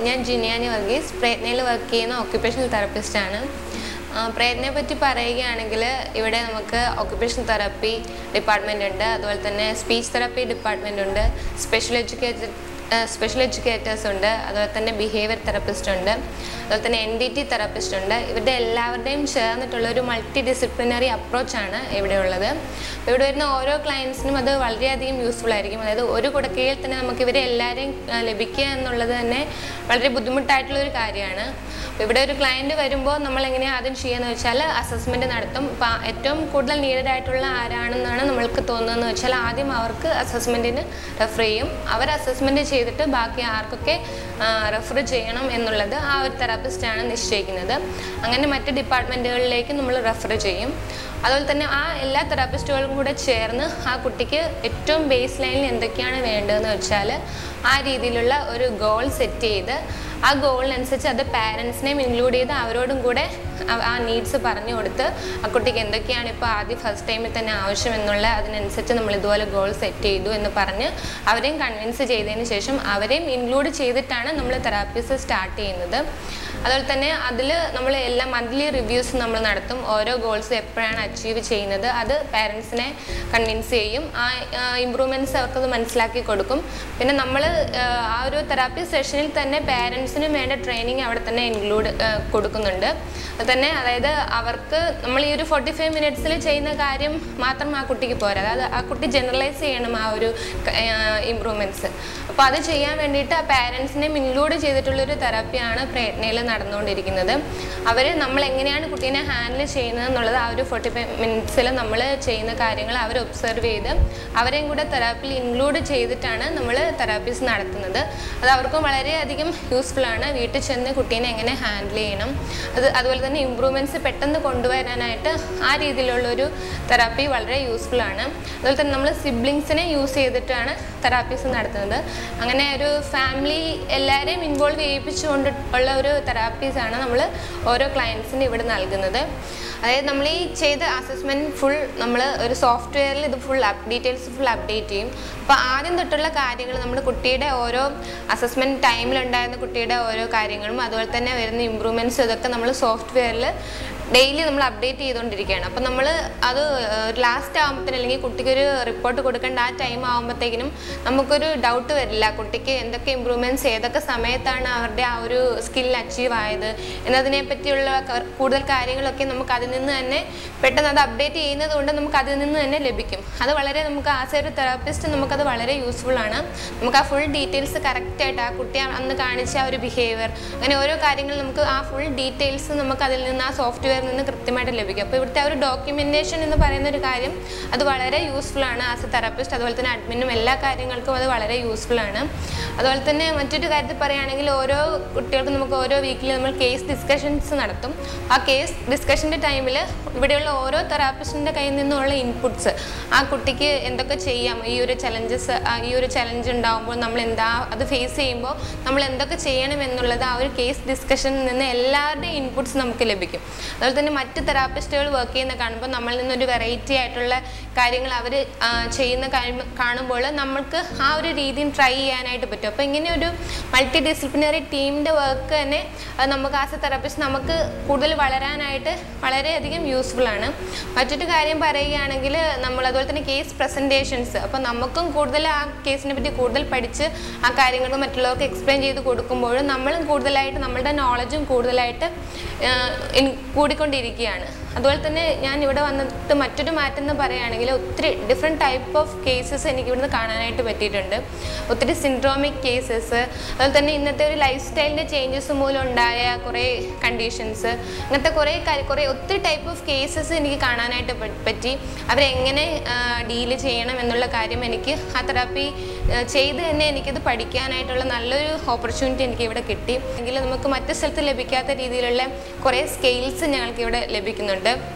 ഞാൻ ജിനിയാനി വർഗീസ് പ്രയത്നയിൽ വർക്ക് ചെയ്യുന്ന ഓക്യുപ്പേഷണൽ തെറപ്പിസ്റ്റാണ് പ്രയത്നയെ പറ്റി പറയുകയാണെങ്കിൽ ഇവിടെ നമുക്ക് ഓക്യുപ്പേഷണൽ തെറപ്പി ഡിപ്പാർട്ട്മെൻ്റ് ഉണ്ട് അതുപോലെ തന്നെ സ്പീച്ച് തെറപ്പി ഡിപ്പാർട്ട്മെൻ്റ് ഉണ്ട് സ്പെഷ്യൽ എഡ്യൂക്കേറ്റഡ് സ്പെഷ്യൽ എഡ്യൂക്കേറ്റേഴ്സ് ഉണ്ട് അതുപോലെ തന്നെ ബിഹേവിയർ തെറപ്പിസ്റ്റ് ഉണ്ട് അതുപോലെ തന്നെ എൻ ഡി ടി തെറപ്പിസ്റ്റ് ഉണ്ട് ഇവരുടെ എല്ലാവരുടെയും ചേർന്നിട്ടുള്ള ഒരു മൾട്ടി ഡിസിപ്ലിനറി അപ്രോച്ചാണ് ഇവിടെ ഉള്ളത് അപ്പോൾ ഇവിടെ വരുന്ന ഓരോ ക്ലയൻസിനും അത് വളരെയധികം യൂസ്ഫുൾ ആയിരിക്കും അതായത് ഒരു കുടക്കീഴിൽ തന്നെ നമുക്ക് ഇവരെ എല്ലാവരെയും ആ, ലഭിക്കുക എന്നുള്ളത് തന്നെ വളരെ ബുദ്ധിമുട്ടായിട്ടുള്ള ഒരു കാര്യമാണ് അപ്പോൾ ഇവിടെ ഒരു ക്ലയൻറ്റ് വരുമ്പോൾ നമ്മൾ എങ്ങനെയാണ് ആദ്യം ചെയ്യുന്നത് വെച്ചാൽ അസസ്മെൻറ്റ് നടത്തും അപ്പോൾ ഏറ്റവും കൂടുതൽ നീഡഡ് ആയിട്ടുള്ള ആരാണെന്നാണ് നമ്മൾക്ക് തോന്നുന്നതെന്ന് വെച്ചാൽ ആദ്യം അവർക്ക് അസസ്മെൻറ്റിന് റെഫർ ചെയ്യും അവർ അസസ്മെൻറ്റ് ചെയ്തിട്ട് ബാക്കി ആർക്കൊക്കെ റെഫർ ചെയ്യണം എന്നുള്ളത് ആ ഒരു തെറാപ്പിസ്റ്റാണ് നിശ്ചയിക്കുന്നത് അങ്ങനെ മറ്റ് ഡിപ്പാർട്ട്മെൻറ്റുകളിലേക്ക് നമ്മൾ റെഫർ ചെയ്യും അതുപോലെ തന്നെ ആ എല്ലാ തെറാപ്പിസ്റ്റുകളും കൂടെ ചേർന്ന് ആ കുട്ടിക്ക് ഏറ്റവും ബേസ് ലൈനിൽ എന്തൊക്കെയാണ് വേണ്ടതെന്ന് വെച്ചാൽ ആ രീതിയിലുള്ള ഒരു ഗോൾ സെറ്റ് ചെയ്ത് ആ ഗോളിനനുസരിച്ച് അത് പാരൻസിനെയും ഇൻക്ലൂഡ് ചെയ്ത് അവരോടും കൂടെ ആ- ആ നീഡ്സ് പറഞ്ഞു കൊടുത്ത് ആ കുട്ടിക്ക് എന്തൊക്കെയാണ് ഇപ്പോൾ ആദ്യം ഫസ്റ്റ് ടൈമിൽ തന്നെ ആവശ്യം എന്നുള്ള അതിനനുസരിച്ച് നമ്മൾ ഇതുപോലെ ഗോൾ സെറ്റ് ചെയ്തു എന്ന് പറഞ്ഞ് അവരെയും കൺവിൻസ് ചെയ്തതിന് ശേഷം അവരെയും ഇൻക്ലൂഡ് ചെയ്തിട്ടാണ് നമ്മൾ തെറാപ്പീസ് സ്റ്റാർട്ട് ചെയ്യുന്നത് അതുപോലെ തന്നെ അതിൽ നമ്മൾ എല്ലാ മന്ത്ലി റിവ്യൂസ് നമ്മൾ നടത്തും ഓരോ ഗോൾസ് എപ്പോഴാണ് അച്ചീവ് ചെയ്യുന്നത് അത് പാരൻസിനെ കൺവിൻസ് ചെയ്യും ആ ഇമ്പ്രൂവ്മെൻറ്റ്സ് അവർക്കത് മനസ്സിലാക്കി കൊടുക്കും പിന്നെ നമ്മൾ ആ ഒരു തെറാപ്പി സെഷനിൽ തന്നെ പാരൻസിനും വേണ്ട ട്രെയിനിങ് അവിടെ തന്നെ ഇൻക്ലൂഡ് കൊടുക്കുന്നുണ്ട് അത് തന്നെ അതായത് അവർക്ക് നമ്മൾ ഈ ഒരു ഫോർട്ടി ഫൈവ് മിനിറ്റ്സിൽ ചെയ്യുന്ന കാര്യം മാത്രം ആ കുട്ടിക്ക് പോരാ അതായത് ആ കുട്ടി ജനറലൈസ് ചെയ്യണം ആ ഒരു ഇമ്പ്രൂവ്മെൻറ്റ്സ് അപ്പോൾ അത് ചെയ്യാൻ വേണ്ടിയിട്ട് ആ പാരൻസിനെയും ഇൻക്ലൂഡ് ചെയ്തിട്ടുള്ളൊരു തെറാപ്പിയാണ് പ്രയത്നയിൽ നടന്നുകൊണ്ടിരിക്കുന്നത് അവർ നമ്മൾ എങ്ങനെയാണ് കുട്ടീനെ ഹാൻഡിൽ ചെയ്യുന്നത് എന്നുള്ളത് ആ ഒരു ഫോർട്ടി ഫൈവ് മിനിറ്റ്സിൽ നമ്മൾ ചെയ്യുന്ന കാര്യങ്ങൾ അവർ ഒബ്സർവ് ചെയ്ത് അവരെയും കൂടെ തെറാപ്പിയിൽ ഇൻക്ലൂഡ് ചെയ്തിട്ടാണ് നമ്മൾ തെറാപ്പീസ് നടത്തുന്നത് അത് അവർക്കും വളരെയധികം യൂസ്ഫുൾ ആണ് വീട്ടിൽ ചെന്ന് കുട്ടീനെ എങ്ങനെ ഹാൻഡിൽ ചെയ്യണം അത് അതുപോലെ തന്നെ ഇമ്പ്രൂവ്മെൻറ്റ്സ് പെട്ടെന്ന് കൊണ്ടുവരാനായിട്ട് ആ രീതിയിലുള്ളൊരു തെറാപ്പി വളരെ യൂസ്ഫുൾ ആണ് അതുപോലെ തന്നെ നമ്മൾ സിബ്ലിങ്സിനെ യൂസ് ചെയ്തിട്ടാണ് തെറാപ്പീസ് നടത്തുന്നത് അങ്ങനെ ഒരു ഫാമിലി എല്ലാവരെയും ഇൻവോൾവ് ചെയ്യിപ്പിച്ചുകൊണ്ട് ഉള്ള ഒരു തെറാപ്പീസാണ് നമ്മൾ ഓരോ ക്ലയൻസിന് ഇവിടെ നൽകുന്നത് അതായത് നമ്മൾ ഈ ചെയ്ത അസസ്മെൻറ്റ് ഫുൾ നമ്മൾ ഒരു സോഫ്റ്റ്വെയറിൽ ഇത് full up details full update ചെയ്യും അപ്പോൾ ആദ്യം തൊട്ടുള്ള കാര്യങ്ങൾ നമ്മൾ കുട്ടിയുടെ ഓരോ അസസ്മെൻറ്റ് ടൈമിലുണ്ടായിരുന്ന കുട്ടിയുടെ ഓരോ കാര്യങ്ങളും അതുപോലെ തന്നെ വരുന്ന ഇമ്പ്രൂവ്മെൻറ്റ്സ് ഇതൊക്കെ നമ്മൾ സോഫ്റ്റ്വെയറിൽ ഡെയിലി നമ്മൾ അപ്ഡേറ്റ് ചെയ്തുകൊണ്ടിരിക്കുകയാണ് അപ്പം നമ്മൾ അത് ലാസ്റ്റ് ആകുമ്പോഴത്തേനും അല്ലെങ്കിൽ കുട്ടിക്ക് ഒരു റിപ്പോർട്ട് കൊടുക്കേണ്ട ആ ടൈം ആകുമ്പോഴത്തേക്കിനും നമുക്കൊരു ഡൗട്ട് വരില്ല കുട്ടിക്ക് എന്തൊക്കെ ഇമ്പ്രൂവ്മെൻറ്റ്സ് ഏതൊക്കെ സമയത്താണ് അവരുടെ ആ ഒരു സ്കിൽ അച്ചീവ് ആയത് എന്നതിനെ പറ്റിയുള്ള ക- കൂടുതൽ കാര്യങ്ങളൊക്കെ നമുക്ക് അതിൽ നിന്ന് തന്നെ പെട്ടെന്ന് അത് അപ്ഡേറ്റ് ചെയ്യുന്നത് കൊണ്ട് നമുക്ക് അതിൽ നിന്ന് തന്നെ ലഭിക്കും അത് വളരെ നമുക്ക് ആസ് എ ഒരു തെറാപ്പിസ്റ്റ് നമുക്കത് വളരെ യൂസ്ഫുൾ ആണ് നമുക്ക് ആ ഫുൾ ഡീറ്റെയിൽസ് കറക്റ്റായിട്ട് ആ കുട്ടി അന്ന് കാണിച്ച ആ ഒരു ബിഹേവിയർ അങ്ങനെ ഓരോ കാര്യങ്ങൾ നമുക്ക് ആ ഫുൾ ഡീറ്റെയിൽസ് നമുക്ക് അതിൽ നിന്ന് ആ സോഫ്റ്റ്വെയറിൽ നിന്ന് കൃത്യമായിട്ട് ലഭിക്കും അപ്പോൾ ഇവിടുത്തെ ആ ഒരു ഡോക്യുമെൻറ്റേഷൻ എന്ന് പറയുന്ന ഒരു കാര്യം അത് വളരെ യൂസ്ഫുൾ ആണ് ആസ് എ തെറാപ്പിസ്റ്റ് അതുപോലെ തന്നെ അഡ്മിനും എല്ലാ കാര്യങ്ങൾക്കും അത് വളരെ യൂസ്ഫുൾ ആണ് അതുപോലെ തന്നെ മറ്റൊരു കാര്യത്തിൽ പറയുകയാണെങ്കിൽ ഓരോ കുട്ടികൾക്കും നമുക്ക് ഓരോ വീക്കിൽ നമ്മൾ കേസ് ഡിസ്കഷൻസ് നടത്തും ആ കേസ് ഡിസ്കഷൻ്റെ ടൈമിൽ ഇവിടെയുള്ള ഓരോ തെറാപ്പിസ്റ്റിൻ്റെ കയ്യിൽ നിന്നുള്ള ഇൻപുട്സ് ആ കുട്ടിക്ക് എന്തൊക്കെ ചെയ്യാം ഈ ഒരു ചലഞ്ചസ് ഈ ഒരു ചലഞ്ച് ഉണ്ടാകുമ്പോൾ നമ്മൾ എന്താ അത് ഫേസ് ചെയ്യുമ്പോൾ നമ്മൾ എന്തൊക്കെ ചെയ്യണം എന്നുള്ളത് ആ ഒരു കേസ് ഡിസ്കഷനിൽ നിന്ന് എല്ലാവരുടെയും ഇൻപുട്സ് നമുക്ക് ലഭിക്കും അതുപോലെ തന്നെ മറ്റ് തെറാപ്പിസ്റ്റുകൾ വർക്ക് ചെയ്യുന്ന കാണുമ്പോൾ നമ്മളിൽ നിന്നൊരു വെറൈറ്റി ആയിട്ടുള്ള കാര്യങ്ങൾ അവർ ചെയ്യുന്ന കാര്യം കാണുമ്പോൾ നമ്മൾക്ക് ആ ഒരു രീതിയും ട്രൈ ചെയ്യാനായിട്ട് പറ്റും അപ്പോൾ ഇങ്ങനെ ഒരു മൾട്ടി ഡിസിപ്ലിനറി ടീമിൻ്റെ വർക്ക് തന്നെ അത് നമുക്ക് ആസ് എ തെറാപ്പിസ്റ്റ് നമുക്ക് കൂടുതൽ വളരാനായിട്ട് വളരെയധികം യൂസ്ഫുൾ ആണ് മറ്റൊരു കാര്യം പറയുകയാണെങ്കിൽ നമ്മൾ അതുപോലെ തന്നെ കേസ് പ്രസൻറ്റേഷൻസ് അപ്പോൾ നമുക്കും കൂടുതൽ ആ കേസിനെ പറ്റി കൂടുതൽ പഠിച്ച് ആ കാര്യങ്ങൾ മറ്റുള്ളവർക്ക് എക്സ്പ്ലെയിൻ ചെയ്ത് കൊടുക്കുമ്പോൾ നമ്മളും കൂടുതലായിട്ട് നമ്മളുടെ നോളജും കൂടുതലായിട്ട് ആഹ് ഇൻ- കൂടിക്കൊണ്ടിരിക്കുകയാണ് അതുപോലെ തന്നെ ഞാൻ ഇവിടെ വന്നിട്ട് മറ്റൊരു മാറ്റം എന്ന് പറയുകയാണെങ്കിൽ ഒത്തിരി ഡിഫറെൻറ്റ് ടൈപ്പ് ഓഫ് കേസസ് എനിക്ക് ഇവിടുന്ന് കാണാനായിട്ട് പറ്റിയിട്ടുണ്ട് ഒത്തിരി സിൻഡ്രോമിക് കേസസ് അതുപോലെ തന്നെ ഇന്നത്തെ ഒരു ലൈഫ് സ്റ്റൈലിൻ്റെ ചേഞ്ചസ് മൂലം ഉണ്ടായ കുറേ കണ്ടീഷൻസ് അങ്ങനത്തെ കുറേ കാര്യം കുറേ ഒത്തിരി ടൈപ്പ് ഓഫ് കേസസ് എനിക്ക് കാണാനായിട്ട് പ- പറ്റി അവരെങ്ങനെ ഡീല് ചെയ്യണം എന്നുള്ള കാര്യം എനിക്ക് ആ തെറാപ്പി ചെയ്ത് തന്നെ എനിക്കിത് പഠിക്കാനായിട്ടുള്ള നല്ലൊരു ഓപ്പർച്യൂണിറ്റി എനിക്ക് ഇവിടെ കിട്ടി എങ്കിൽ നമുക്ക് മറ്റു സ്ഥലത്ത് ലഭിക്കാത്ത രീതിയിലുള്ള കുറേ സ്കെയിൽസ് ഞങ്ങൾക്ക് ഇവിടെ ലഭിക്കുന്നുണ്ട്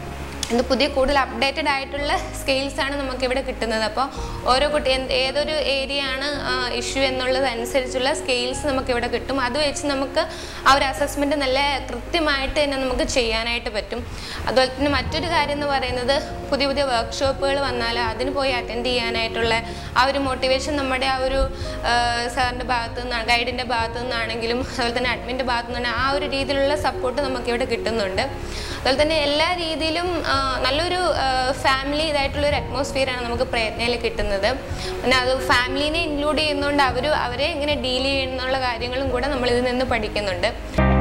ഇത് പുതിയ കൂടുതൽ അപ്ഡേറ്റഡ് ആയിട്ടുള്ള സ്കെയിൽസ് ആണ് നമുക്ക് ഇവിടെ കിട്ടുന്നത് അപ്പോൾ ഓരോ കുട്ടി എന്ത് ഏതൊരു ഏരിയ ആണ് ഇഷ്യൂ എന്നുള്ളത് അനുസരിച്ചുള്ള സ്കെയിൽസ് നമുക്ക് ഇവിടെ കിട്ടും അത് വെച്ച് നമുക്ക് ആ ഒരു അസസ്മെൻറ്റ് നല്ല കൃത്യമായിട്ട് തന്നെ നമുക്ക് ചെയ്യാനായിട്ട് പറ്റും അതുപോലെ തന്നെ മറ്റൊരു കാര്യം എന്ന് പറയുന്നത് പുതിയ പുതിയ വർക്ക്ഷോപ്പുകൾ വന്നാൽ അതിന് പോയി അറ്റൻഡ് ചെയ്യാനായിട്ടുള്ള ആ ഒരു മോട്ടിവേഷൻ നമ്മുടെ ആ ഒരു സാറിൻ്റെ ഭാഗത്തു നിന്നാണ് ഗൈഡിൻ്റെ ഭാഗത്തു നിന്നാണെങ്കിലും അതുപോലെ തന്നെ അഡ്മിൻ്റെ ഭാഗത്തു നിന്നാണ് ആ ഒരു രീതിയിലുള്ള സപ്പോർട്ട് നമുക്ക് ഇവിടെ കിട്ടുന്നുണ്ട് അതുപോലെ തന്നെ എല്ലാ രീതിയിലും ആ, നല്ലൊരു ഫാമിലി ഇതായിട്ടുള്ള ഒരു അറ്റ്മോസ്ഫിയറാണ് നമുക്ക് പ്രയത്നയിൽ കിട്ടുന്നത് പിന്നെ അത് ഫാമിലീനെ ഇൻക്ലൂഡ് ചെയ്യുന്നതുകൊണ്ട് അവർ അവരെ എങ്ങനെ ഡീൽ ചെയ്യുന്നുള്ള കാര്യങ്ങളും കൂടെ നമ്മൾ ഇതിൽ നിന്ന് പഠിക്കുന്നുണ്ട്